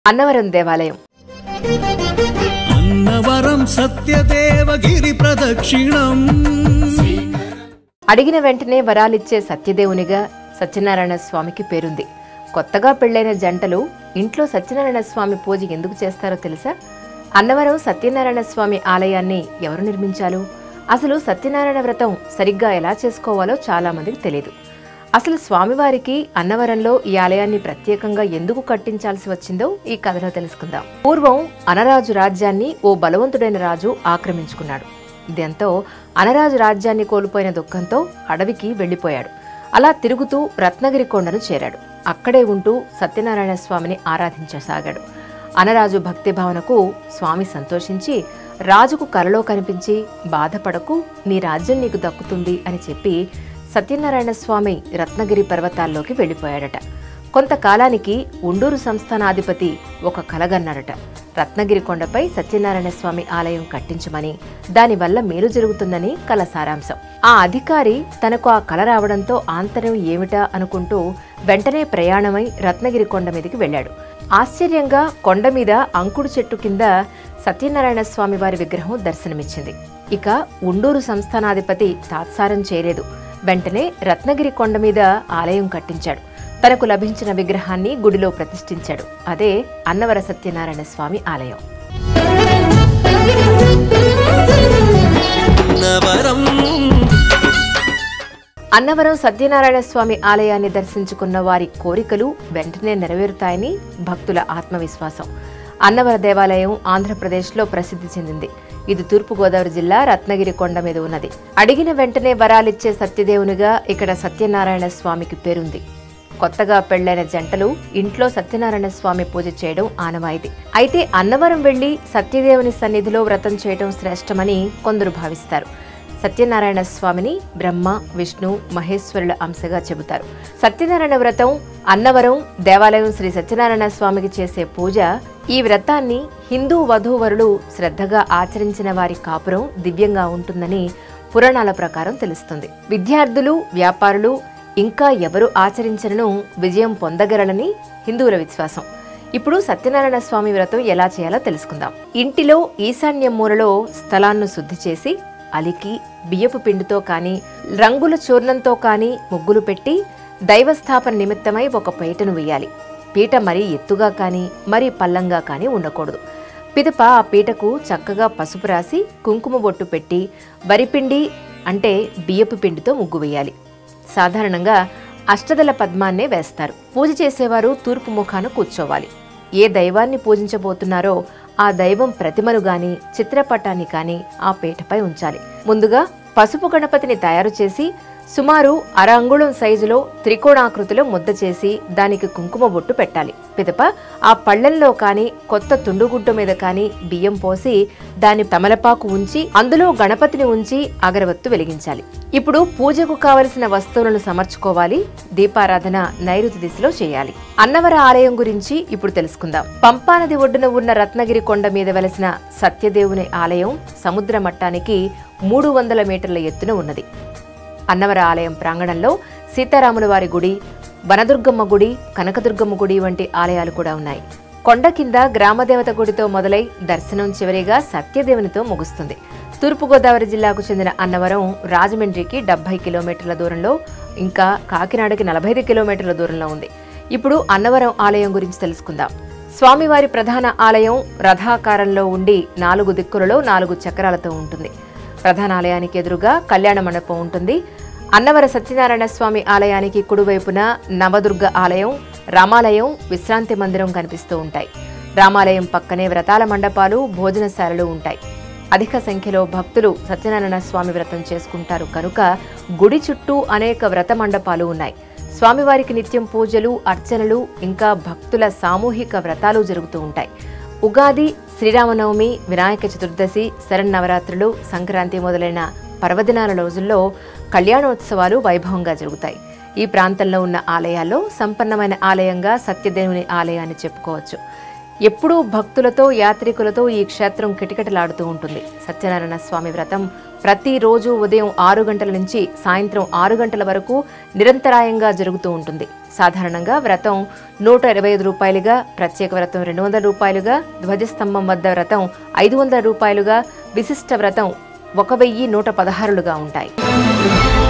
అన్నవరం దేవాలయం అన్నవరం సత్యదేవగిరి ప్రదక్షిణం అడిగిన వెంటనే వరాలిచ్చే సత్యదేవునిగా సత్యనారాయణ స్వామికి పేరుంది కొత్తగా పెళ్లైన జంటలు ఇంట్లో సత్యనారాయణ స్వామి పూజ ఎందుకు చేస్తారో తెలుసా అన్నవరం సత్యనారాయణ స్వామి ఆలయాన్ని ఎవరు నిర్మించారు అసలు సత్యనారాయణ వ్రతం సరిగ్గా ఎలా చేసుకోవాలో చాలా మందికి తెలియదు అసలు స్వామివారికి అన్నవరంలో ఈ ఆలయాన్ని ప్రత్యేకంగా ఎందుకు కట్టించాల్సి వచ్చిందో ఈ కథలో తెలుసుకుందాం పూర్వం అనరాజు రాజ్యాన్ని ఓ బలవంతుడైన రాజు ఆక్రమించుకున్నాడు దీంతో అనరాజు రాజ్యాన్ని కోల్పోయిన దుఃఖంతో అడవికి వెళ్లిపోయాడు అలా తిరుగుతూ రత్నగిరి కొండను చేరాడు అక్కడే ఉంటూ సత్యనారాయణ స్వామిని ఆరాధించసాగాడు అనరాజు భక్తి భావనకు స్వామి సంతోషించి రాజుకు కలలో కనిపించి బాధపడకు నీ రాజ్యం నీకు దక్కుతుంది అని చెప్పి సత్యనారాయణ స్వామి రత్నగిరి పర్వతాల్లోకి వెళ్లిపోయాడట కొంతకాలానికి ఉండూరు సంస్థానాధిపతి ఒక కలగన్నాడట రత్నగిరి కొండపై సత్యనారాయణ స్వామి ఆలయం కట్టించమని దానివల్ల మేలు జరుగుతుందని కల సారాంశం ఆ అధికారి తనకు ఆ కల రావడంతో ఆంతర్యం ఏమిటా అనుకుంటూ వెంటనే ప్రయాణమై రత్నగిరి కొండ మీదకి వెళ్ళాడు ఆశ్చర్యంగా కొండ మీద అంకుడు చెట్టు కింద సత్యనారాయణ స్వామి వారి విగ్రహం దర్శనమిచ్చింది ఇక ఉండూరు సంస్థానాధిపతి తాత్సారం చేయలేదు వెంటనే రత్నగిరి కొండ మీద ఆలయం కట్టించాడు తనకు లభించిన విగ్రహాన్ని గుడిలో ప్రతిష్ఠించాడు అదే అన్నవర సత్యనారాయణ స్వామి ఆలయం అన్నవరం అన్నవరం సత్యనారాయణ స్వామి ఆలయాన్ని దర్శించుకున్న వారి కోరికలు వెంటనే నెరవేరుతాయని భక్తుల ఆత్మవిశ్వాసం అన్నవర దేవాలయం ఆంధ్రప్రదేశ్లో ప్రసిద్ధి చెందింది ఇది తూర్పుగోదావరి జిల్లా రత్నగిరి కొండ మీద ఉన్నది అడిగిన వెంటనే వరాలిచ్చే సత్యదేవునిగా ఇక్కడ సత్యనారాయణ స్వామికి పేరుంది కొత్తగా పెళ్లైన జంటలు ఇంట్లో సత్యనారాయణ స్వామి పూజ చేయడం ఆనవాయితీ అయితే అన్నవరం వెళ్లి సత్యదేవుని సన్నిధిలో వ్రతం చేయడం శ్రేష్టమని కొందరు భావిస్తారు సత్యనారాయణ స్వామిని బ్రహ్మ విష్ణు మహేశ్వరుల అంశగా చెబుతారు సత్యనారాయణ వ్రతం అన్నవరం దేవాలయం శ్రీ సత్యనారాయణ స్వామికి చేసే పూజ ఈ వ్రతాన్ని హిందూ వధూవరులు శ్రద్ధగా ఆచరించిన వారి కాపురం దివ్యంగా ఉంటుందని పురాణాల ప్రకారం తెలుస్తుంది విద్యార్థులు వ్యాపారులు ఇంకా ఎవరు ఆచరించనను విజయం పొందగలరని హిందువుల విశ్వాసం ఇప్పుడు సత్యనారాయణ స్వామి వ్రతం ఎలా చేయాలో తెలుసుకుందాం ఇంటిలో ఈశాన్య మూలలో స్థలాన్ని శుద్ధి చేసి అలికి బియ్యపు పిండితో కానీ రంగుల చూర్ణంతో కానీ ముగ్గులు పెట్టి దైవస్థాపన నిమిత్తమై ఒక పీటను వేయాలి పీట మరీ ఎత్తుగా కానీ మరీ పల్లంగా కానీ ఉండకూడదు పిదప ఆ పీటకు చక్కగా పసుపు రాసి కుంకుమ బొట్టు పెట్టి వరిపిండి అంటే బియ్యపు పిండితో ముగ్గు వేయాలి సాధారణంగా అష్టదల పద్మాన్నే వేస్తారు పూజ చేసేవారు తూర్పు ముఖాన కూర్చోవాలి ఏ దైవాన్ని పూజించబోతున్నారో ఆ దైవం ప్రతిమను గాని చిత్రపటాన్ని కాని ఆ పీటపై ఉంచాలి ముందుగా పసుపు గణపతిని తయారు చేసి సుమారు అర అంగుళం సైజులో త్రికోణాకృతిలో ముద్ద చేసి దానికి కుంకుమ బొట్టు పెట్టాలి పిదప ఆ పళ్ళెంలో కాని కొత్త తుండుగుడ్డ మీద కాని బియ్యం పోసి దాని తమలపాకు ఉంచి అందులో గణపతిని ఉంచి అగరవత్తు వెలిగించాలి ఇప్పుడు పూజకు కావలసిన వస్తువులను సమర్చుకోవాలి దీపారాధన నైరుతి దిశలో చేయాలి అన్నవర ఆలయం గురించి ఇప్పుడు తెలుసుకుందాం పంపానది ఒడ్డున ఉన్న రత్నగిరి కొండ మీద వెలసిన సత్యదేవుని ఆలయం సముద్ర మట్టానికి మూడు వందల మీటర్ల ఎత్తున ఉన్నది అన్నవర ఆలయం ప్రాంగణంలో సీతారాముల వారి గుడి వనదుర్గమ్మ గుడి కనకదుర్గమ్మ గుడి వంటి ఆలయాలు కూడా ఉన్నాయి కొండ కింద గ్రామదేవత గుడితో మొదలై దర్శనం చివరిగా సత్యదేవునితో ముగుస్తుంది తూర్పుగోదావరి జిల్లాకు చెందిన అన్నవరం రాజమండ్రికి డెబ్బై కిలోమీటర్ల దూరంలో ఇంకా కాకినాడకి నలభై ఐదు కిలోమీటర్ల దూరంలో ఉంది ఇప్పుడు అన్నవరం ఆలయం గురించి తెలుసుకుందాం స్వామివారి ప్రధాన ఆలయం రథాకారంలో ఉండి నాలుగు దిక్కులలో నాలుగు చక్రాలతో ఉంటుంది ప్రధాన ఆలయానికి ఎదురుగా కళ్యాణ మండపం ఉంటుంది అన్నవర సత్యనారాయణ స్వామి ఆలయానికి కుడివైపున నవదుర్గ ఆలయం రామాలయం విశ్రాంతి మందిరం కనిపిస్తూ ఉంటాయి రామాలయం పక్కనే వ్రతాల మండపాలు భోజనశాలలు ఉంటాయి అధిక సంఖ్యలో భక్తులు సత్యనారాయణ స్వామి వ్రతం చేసుకుంటారు కనుక గుడి చుట్టూ అనేక వ్రత మండపాలు ఉన్నాయి స్వామివారికి నిత్యం పూజలు అర్చనలు ఇంకా భక్తుల సామూహిక వ్రతాలు జరుగుతూ ఉంటాయి ఉగాది శ్రీరామనవమి వినాయక చతుర్దశి శరన్నవరాత్రులు సంక్రాంతి మొదలైన పర్వదినాల రోజుల్లో కళ్యాణోత్సవాలు వైభవంగా జరుగుతాయి ఈ ప్రాంతంలో ఉన్న ఆలయాల్లో సంపన్నమైన ఆలయంగా సత్యదేవుని ఆలయాన్ని చెప్పుకోవచ్చు ఎప్పుడూ భక్తులతో యాత్రికులతో ఈ క్షేత్రం కిటకిటలాడుతూ ఉంటుంది సత్యనారాయణ స్వామి వ్రతం ప్రతిరోజు ఉదయం ఆరు గంటల నుంచి సాయంత్రం ఆరు గంటల వరకు నిరంతరాయంగా జరుగుతూ ఉంటుంది సాధారణంగా వ్రతం నూట ఇరవై ఐదు రూపాయలుగా ప్రత్యేక వ్రతం రెండు వందల రూపాయలుగా ధ్వజస్తంభం వద్ద వ్రతం ఐదు వందల రూపాయలుగా విశిష్ట వ్రతం ఒక వెయ్యి నూట పదహారులుగా ఉంటాయి